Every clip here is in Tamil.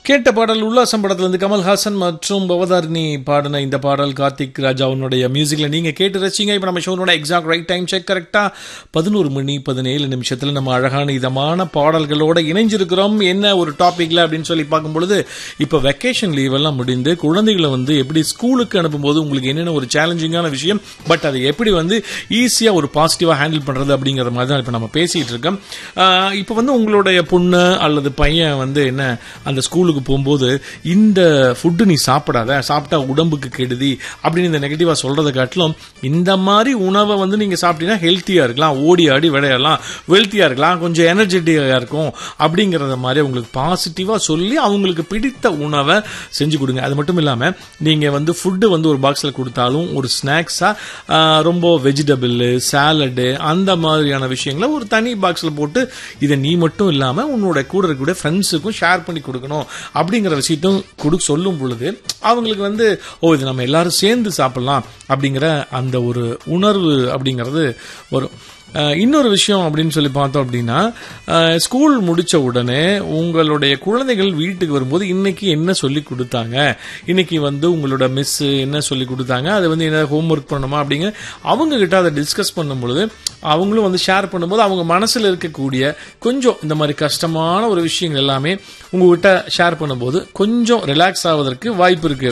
கேட்ட பாடல் உல்லாசம் படத்திலிருந்து கமல்ஹாசன் மற்றும் பவதாரிணி பாடின இந்த பாடல் கார்த்திக் ராஜாவுனுடைய மியூசிக்ல நீங்க கேட்டு ரசிங்க இப்போ நம்ம ஷோனோட எக்ஸாக்ட் ரைட் டைம் செக் கரெக்டா பதினோரு மணி பதினேழு நிமிஷத்துல நம்ம அழகான இதமான பாடல்களோட இணைஞ்சிருக்கிறோம் என்ன ஒரு டாபிக்ல அப்படின்னு சொல்லி பார்க்கும் பொழுது இப்போ வெக்கேஷன் லீவ் எல்லாம் முடிந்து குழந்தைகளை வந்து எப்படி ஸ்கூலுக்கு அனுப்பும்போது உங்களுக்கு என்னென்ன ஒரு சேலஞ்சிங்கான விஷயம் பட் அதை எப்படி வந்து ஈஸியா ஒரு பாசிட்டிவா ஹேண்டில் பண்றது அப்படிங்கிற மாதிரி தான் இப்போ நம்ம பேசிட்டு இருக்கோம் ஆஹ் இப்போ வந்து உங்களுடைய பொண்ணு அல்லது பையன் வந்து என்ன அந்த ஸ்கூலுக்கு போகும்போது இந்த ஃபுட்டு நீ சாப்பிடாத சாப்பிட்டா உடம்புக்கு கெடுதி அப்படின்னு இந்த நெகட்டிவா சொல்றதை காட்டிலும் இந்த மாதிரி உணவை வந்து நீங்க சாப்பிட்டீங்கன்னா ஹெல்த்தியா இருக்கலாம் ஓடி ஆடி விளையாடலாம் வெல்த்தியா இருக்கலாம் கொஞ்சம் எனர்ஜெட்டிக்கா இருக்கும் அப்படிங்கறத மாதிரி உங்களுக்கு பாசிட்டிவா சொல்லி அவங்களுக்கு பிடித்த உணவை செஞ்சு கொடுங்க அது மட்டும் இல்லாம நீங்க வந்து ஃபுட்டு வந்து ஒரு பாக்ஸ்ல கொடுத்தாலும் ஒரு ஸ்நாக்ஸா ரொம்ப வெஜிடபிள் சாலடு அந்த மாதிரியான விஷயங்களை ஒரு தனி பாக்ஸ்ல போட்டு இதை நீ மட்டும் இல்லாம உன்னோட கூட இருக்கக்கூடிய ஃப்ரெண்ட்ஸுக்கும் ஷேர் பண்ணி கொடுக்கணும் அப்படிங்கிற விஷயத்தையும் கொடு சொல்லும் பொழுது அவங்களுக்கு வந்து ஓ இது நம்ம எல்லாரும் சேர்ந்து சாப்பிடலாம் அப்படிங்கிற அந்த ஒரு உணர்வு அப்படிங்கிறது வரும் அஹ் இன்னொரு விஷயம் அப்படின்னு சொல்லி பார்த்தோம் அப்படின்னா அஹ் ஸ்கூல் முடிச்ச உடனே உங்களுடைய குழந்தைகள் வீட்டுக்கு வரும்போது இன்னைக்கு என்ன சொல்லி கொடுத்தாங்க இன்னைக்கு வந்து உங்களோட மிஸ் என்ன சொல்லி கொடுத்தாங்க அதை வந்து என்ன ஹோம்ஒர்க் பண்ணணுமா அப்படிங்க அவங்க கிட்ட அதை டிஸ்கஸ் பண்ணும் பொழுது அவங்களும் வந்து ஷேர் பண்ணும்போது அவங்க மனசுல இருக்கக்கூடிய கொஞ்சம் இந்த மாதிரி கஷ்டமான ஒரு விஷயங்கள் எல்லாமே உங்ககிட்ட ஷேர் பண்ணும்போது கொஞ்சம் ரிலாக்ஸ் ஆவதற்கு வாய்ப்பு இருக்கு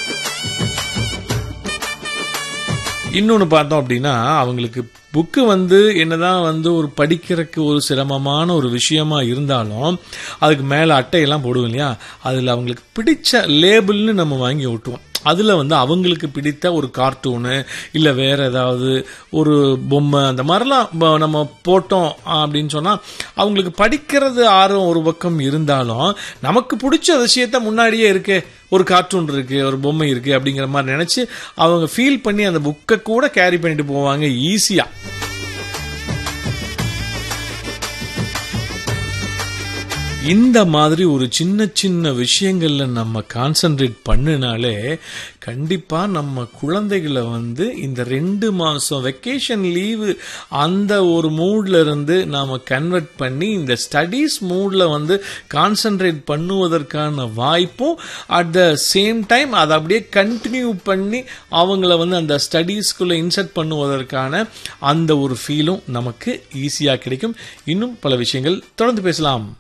இன்னொன்று பார்த்தோம் அப்படின்னா அவங்களுக்கு புக்கு வந்து என்னதான் வந்து ஒரு படிக்கிறதுக்கு ஒரு சிரமமான ஒரு விஷயமா இருந்தாலும் அதுக்கு மேலே அட்டையெல்லாம் போடுவோம் இல்லையா அதில் அவங்களுக்கு பிடிச்ச லேபிள்னு நம்ம வாங்கி ஒட்டுவோம் அதில் வந்து அவங்களுக்கு பிடித்த ஒரு கார்ட்டூனு இல்லை வேற ஏதாவது ஒரு பொம்மை அந்த மாதிரிலாம் ப- நம்ம போட்டோம் அப்படின்னு சொன்னால் அவங்களுக்கு படிக்கிறது ஆர்வம் ஒரு பக்கம் இருந்தாலும் நமக்கு பிடிச்ச விஷயத்த முன்னாடியே இருக்கு ஒரு கார்ட்டூன் இருக்கு ஒரு பொம்மை இருக்கு அப்படிங்கிற மாதிரி நினைச்சு அவங்க ஃபீல் பண்ணி அந்த புக்கை கூட கேரி பண்ணிட்டு போவாங்க ஈஸியா இந்த மாதிரி ஒரு சின்ன சின்ன விஷயங்கள்ல நம்ம கான்சென்ட்ரேட் பண்ணினாலே கண்டிப்பா நம்ம குழந்தைகளை வந்து இந்த ரெண்டு மாசம் வெக்கேஷன் லீவு அந்த ஒரு மூட்ல இருந்து நாம கன்வெர்ட் பண்ணி இந்த ஸ்டடீஸ் மூட்ல வந்து கான்சென்ட்ரேட் பண்ணுவதற்கான வாய்ப்பும் அட் த சேம் டைம் அதை அப்படியே கண்டினியூ பண்ணி அவங்கள வந்து அந்த ஸ்டடீஸ்குள்ள இன்சர்ட் பண்ணுவதற்கான அந்த ஒரு ஃபீலும் நமக்கு ஈஸியா கிடைக்கும் இன்னும் பல விஷயங்கள் தொடர்ந்து பேசலாம்